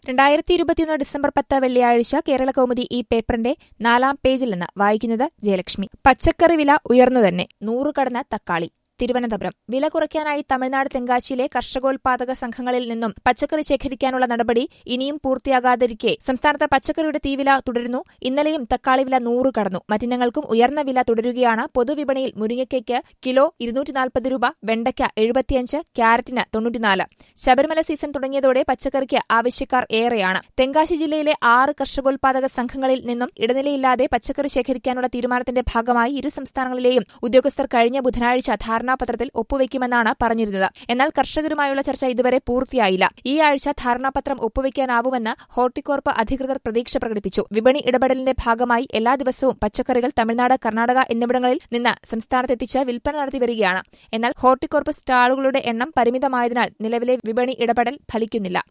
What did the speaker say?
രണ്ടായിരത്തി ഇരുപത്തിയൊന്ന് ഡിസംബർ പത്ത് വെള്ളിയാഴ്ച കേരള കൗമുദി ഈ പേപ്പറിന്റെ നാലാം പേജിൽ നിന്ന് വായിക്കുന്നത് ജയലക്ഷ്മി പച്ചക്കറി വില ഉയർന്നു തന്നെ നൂറ് കടന്ന തക്കാളി തിരുവനന്തപുരം വില കുറയ്ക്കാനായി തമിഴ്നാട് തെങ്കാശിയിലെ കർഷകോൽപാദക സംഘങ്ങളിൽ നിന്നും പച്ചക്കറി ശേഖരിക്കാനുള്ള നടപടി ഇനിയും പൂർത്തിയാകാതിരിക്കെ സംസ്ഥാനത്ത് പച്ചക്കറിയുടെ തീവില തുടരുന്നു ഇന്നലെയും തക്കാളി വില നൂറ് കടന്നു മറ്റിനങ്ങൾക്കും ഉയർന്ന വില തുടരുകയാണ് പൊതുവിപണിയിൽ മുരിങ്ങയ്ക്കയ്ക്ക് കിലോ ഇരുന്നൂറ്റി നാൽപ്പത് രൂപ വെണ്ടയ്ക്ക എഴുപത്തിയഞ്ച് ക്യാരറ്റിന് തൊണ്ണൂറ്റിനാല് ശബരിമല സീസൺ തുടങ്ങിയതോടെ പച്ചക്കറിക്ക് ആവശ്യക്കാർ ഏറെയാണ് തെങ്കാശി ജില്ലയിലെ ആറ് കർഷകോൽപാദക സംഘങ്ങളിൽ നിന്നും ഇടനിലയില്ലാതെ പച്ചക്കറി ശേഖരിക്കാനുള്ള തീരുമാനത്തിന്റെ ഭാഗമായി ഇരു സംസ്ഥാനങ്ങളിലെയും ഉദ്യോഗസ്ഥർ കഴിഞ്ഞ ബുധനാഴ്ച ധാരണാപത്രത്തിൽ ഒപ്പുവെക്കുമെന്നാണ് പറഞ്ഞിരുന്നത് എന്നാൽ കർഷകരുമായുള്ള ചർച്ച ഇതുവരെ പൂർത്തിയായില്ല ഈ ആഴ്ച ധാരണാപത്രം ഒപ്പുവെക്കാനാവുമെന്ന് ഹോർട്ടികോർപ്പ് അധികൃതർ പ്രതീക്ഷ പ്രകടിപ്പിച്ചു വിപണി ഇടപെടലിന്റെ ഭാഗമായി എല്ലാ ദിവസവും പച്ചക്കറികൾ തമിഴ്നാട് കർണാടക എന്നിവിടങ്ങളിൽ നിന്ന് സംസ്ഥാനത്തെത്തിച്ച് വിൽപ്പന നടത്തിവരികയാണ് എന്നാൽ ഹോർട്ടികോർപ്പ് സ്റ്റാളുകളുടെ എണ്ണം പരിമിതമായതിനാൽ നിലവിലെ വിപണി ഇടപെടൽ ഫലിക്കുന്നില്ല